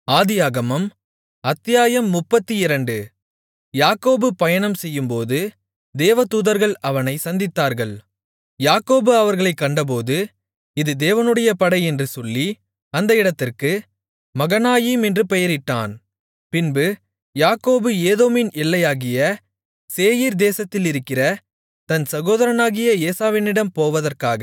ஆதியாகமம் அத்தியாயம் முப்பத்திரண்டு யாக்கோபு பயணம் செய்யும்போது தேவதூதர்கள் அவனைச் சந்தித்தார்கள் யாக்கோபு அவர்களைக் கண்டபோது இது தேவனுடைய படை என்று சொல்லி அந்த இடத்திற்கு மகனாயீம் என்று பெயரிட்டான் பின்பு யாக்கோபு ஏதோமின் எல்லையாகிய சேயீர் தேசத்திலிருக்கிற தன் சகோதரனாகிய ஏசாவினிடம் போவதற்காக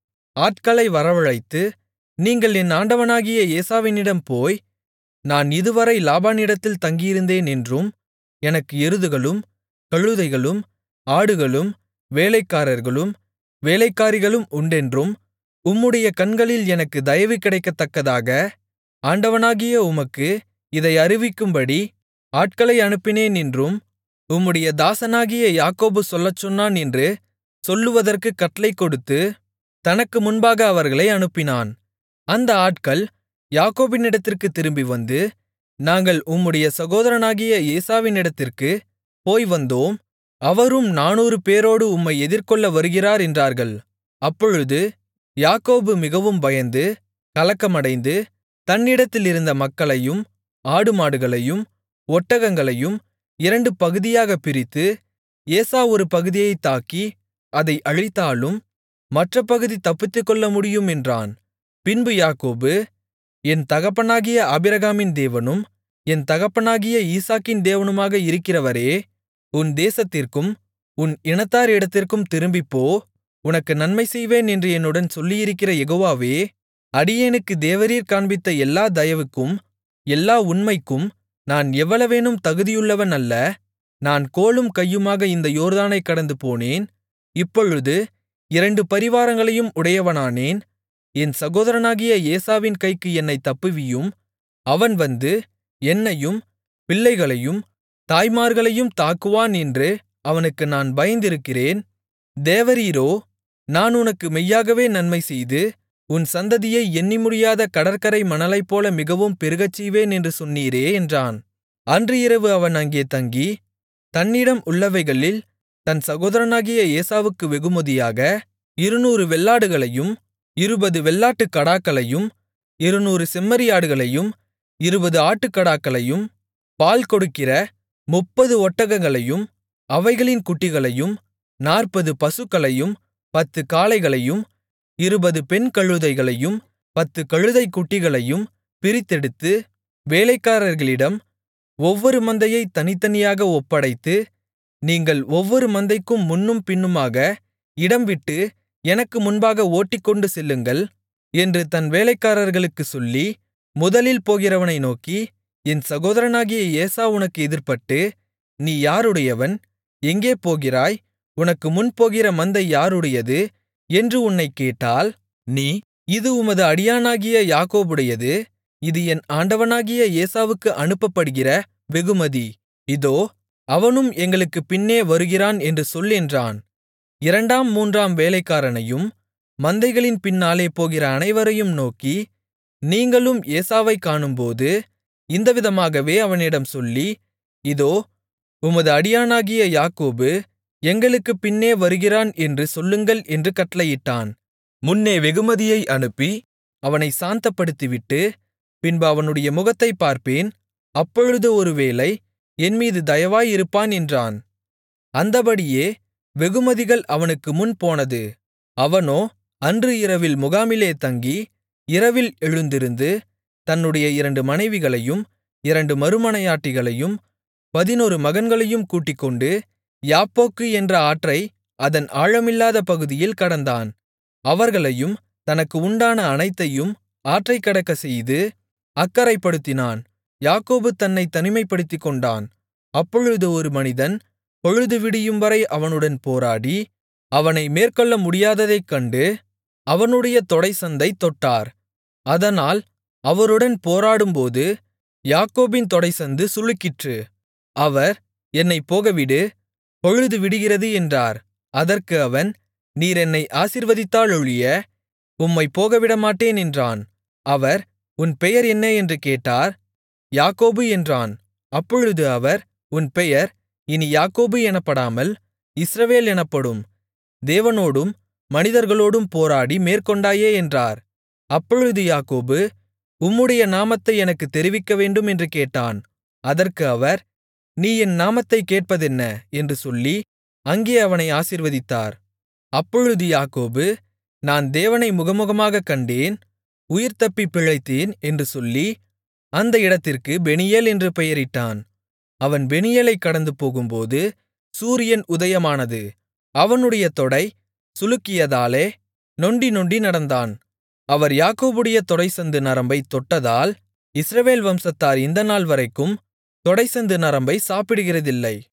ஆட்களை வரவழைத்து நீங்கள் என் ஆண்டவனாகிய ஏசாவினிடம் போய் நான் இதுவரை லாபானிடத்தில் தங்கியிருந்தேன் என்றும் எனக்கு எருதுகளும் கழுதைகளும் ஆடுகளும் வேலைக்காரர்களும் வேலைக்காரிகளும் உண்டென்றும் உம்முடைய கண்களில் எனக்கு தயவு கிடைக்கத்தக்கதாக ஆண்டவனாகிய உமக்கு இதை அறிவிக்கும்படி ஆட்களை அனுப்பினேன் என்றும் உம்முடைய தாசனாகிய யாக்கோபு சொல்லச்சொன்னான் என்று சொல்லுவதற்குக் கட்டளை கொடுத்து தனக்கு முன்பாக அவர்களை அனுப்பினான் அந்த ஆட்கள் யாக்கோபினிடத்திற்குத் திரும்பி வந்து நாங்கள் உம்முடைய சகோதரனாகிய ஏசாவினிடத்திற்குப் போய் வந்தோம் அவரும் நானூறு பேரோடு உம்மை எதிர்கொள்ள வருகிறார் என்றார்கள் அப்பொழுது யாக்கோபு மிகவும் பயந்து கலக்கமடைந்து தன்னிடத்திலிருந்த மக்களையும் ஆடுமாடுகளையும் ஒட்டகங்களையும் இரண்டு பகுதியாகப் பிரித்து ஏசா ஒரு பகுதியைத் தாக்கி அதை அழித்தாலும் மற்ற பகுதி தப்பித்துக்கொள்ள முடியும் என்றான் பின்பு யாக்கோபு என் தகப்பனாகிய ஆபிரகாமின் தேவனும் என் தகப்பனாகிய ஈசாக்கின் தேவனுமாக இருக்கிறவரே உன் தேசத்திற்கும் உன் இனத்தாரிடத்திற்கும் திரும்பிப்போ உனக்கு நன்மை செய்வேன் என்று என்னுடன் சொல்லியிருக்கிற யெகோவாவே அடியேனுக்கு தேவரீர் காண்பித்த எல்லா தயவுக்கும் எல்லா உண்மைக்கும் நான் எவ்வளவேனும் தகுதியுள்ளவன் அல்ல நான் கோலும் கையுமாக இந்த யோர்தானைக் கடந்து போனேன் இப்பொழுது இரண்டு பரிவாரங்களையும் உடையவனானேன் என் சகோதரனாகிய ஏசாவின் கைக்கு என்னைத் தப்புவியும் அவன் வந்து என்னையும் பிள்ளைகளையும் தாய்மார்களையும் தாக்குவான் என்று அவனுக்கு நான் பயந்திருக்கிறேன் தேவரீரோ நான் உனக்கு மெய்யாகவே நன்மை செய்து உன் சந்ததியை எண்ணிமுடியாத கடற்கரை மணலைப்போல மிகவும் பெருகச்செய்வேன் என்று சொன்னீரே என்றான் அன்று இரவு அவன் அங்கே தங்கி தன்னிடம் உள்ளவைகளில் தன் சகோதரனாகிய ஏசாவுக்கு வெகுமதியாக இருநூறு வெள்ளாடுகளையும் இருபது வெள்ளாட்டுக் கடாக்களையும் இருநூறு செம்மறியாடுகளையும் இருபது ஆட்டுக்கடாக்களையும் பால் கொடுக்கிற முப்பது ஒட்டகங்களையும் அவைகளின் குட்டிகளையும் நாற்பது பசுக்களையும் பத்து காளைகளையும் இருபது பெண் கழுதைகளையும் பத்து கழுதைக் குட்டிகளையும் பிரித்தெடுத்து வேலைக்காரர்களிடம் ஒவ்வொரு மந்தையைத் தனித்தனியாக ஒப்படைத்து நீங்கள் ஒவ்வொரு மந்தைக்கும் முன்னும் பின்னுமாக இடம்விட்டு எனக்கு முன்பாக ஓட்டிக்கொண்டு செல்லுங்கள் என்று தன் வேலைக்காரர்களுக்குச் சொல்லி முதலில் போகிறவனை நோக்கி என் சகோதரனாகிய ஏசா உனக்கு எதிர்ப்பட்டு நீ யாருடையவன் எங்கே போகிறாய் உனக்கு முன்போகிற மந்தை யாருடையது என்று உன்னைக் கேட்டால் நீ இது உமது அடியானாகிய யாக்கோபுடையது இது என் ஆண்டவனாகிய ஏசாவுக்கு அனுப்பப்படுகிற வெகுமதி இதோ அவனும் எங்களுக்குப் பின்னே வருகிறான் என்று சொல் என்றான் இரண்டாம் மூன்றாம் வேலைக்காரனையும் மந்தைகளின் பின்னாலே போகிற அனைவரையும் நோக்கி நீங்களும் ஏசாவைக் காணும்போது இந்தவிதமாகவே அவனிடம் சொல்லி இதோ உமது அடியானாகிய யாக்கோபு எங்களுக்குப் பின்னே வருகிறான் என்று சொல்லுங்கள் என்று கட்டளையிட்டான் முன்னே வெகுமதியை அனுப்பி அவனை சாந்தப்படுத்திவிட்டு பின்பு அவனுடைய முகத்தைப் பார்ப்பேன் அப்பொழுது ஒருவேளை என்மீது தயவாயிருப்பான் என்றான் அந்தபடியே வெகுமதிகள் அவனுக்கு முன் போனது அவனோ அன்று இரவில் முகாமிலே தங்கி இரவில் எழுந்திருந்து தன்னுடைய இரண்டு மனைவிகளையும் இரண்டு மறுமனையாட்டிகளையும் பதினொரு மகன்களையும் கூட்டிக்கொண்டு யாப்போக்கு என்ற ஆற்றை அதன் ஆழமில்லாத பகுதியில் கடந்தான் அவர்களையும் தனக்கு உண்டான அனைத்தையும் ஆற்றைக் கடக்கச் செய்து அக்கரைப்படுத்தினான் யாக்கோபு தன்னைத் தனிமைப்படுத்திக்கொண்டான் அப்பொழுது ஒரு மனிதன் பொழுது விடியும்வரை அவனுடன் போராடி அவனை மேற்கொள்ள முடியாததைக் கண்டு அவனுடைய தொடைசந்தைத் தொட்டார் அதனால் அவருடன் போராடும்போது யாக்கோபின் தொடைசந்து சுளுக்கிற்று அவர் என்னைப் போகவிடு பொழுது விடிகிறது என்றார் அதற்கு அவன் நீர் என்னை ஆசீர்வதித்தாலொழிய உம்மைப் போகவிடமாட்டேன் என்றான் அவர் உன் பெயர் என்ன என்று கேட்டார் யாக்கோபு என்றான் அப்பொழுது அவர் உன் பெயர் இனி யாக்கோபு எனப்படாமல் இஸ்ரவேல் எனப்படும் தேவனோடும் மனிதர்களோடும் போராடி மேற்கொண்டாயே என்றார் அப்பொழுது யாக்கோபு உம்முடைய நாமத்தை எனக்குத் தெரிவிக்கவேண்டும் என்று கேட்டான் அதற்கு அவர் நீ என் நாமத்தைக் கேட்பதென்ன என்று சொல்லி அங்கே அவனை ஆசீர்வதித்தார் அப்பொழுது யாக்கோபு நான் தேவனை முகமுகமாகக் கண்டேன் உயிர்தப்பிப் பிழைத்தேன் என்று சொல்லி அந்த இடத்திற்கு பெனியேல் என்று பெயரிட்டான் அவன் பெனியேலைக் கடந்து போகும்போது சூரியன் உதயமானது அவனுடைய தொடை சுளுக்கியதாலே நொண்டி நொண்டி நடந்தான் அவர் யாக்கோபுடைய தொடைசந்து நரம்பைத் தொட்டதால் இஸ்ரவேல் வம்சத்தார் இந்த நாள்வரைக்கும் தொடைசந்து நரம்பை சாப்பிடுகிறதில்லை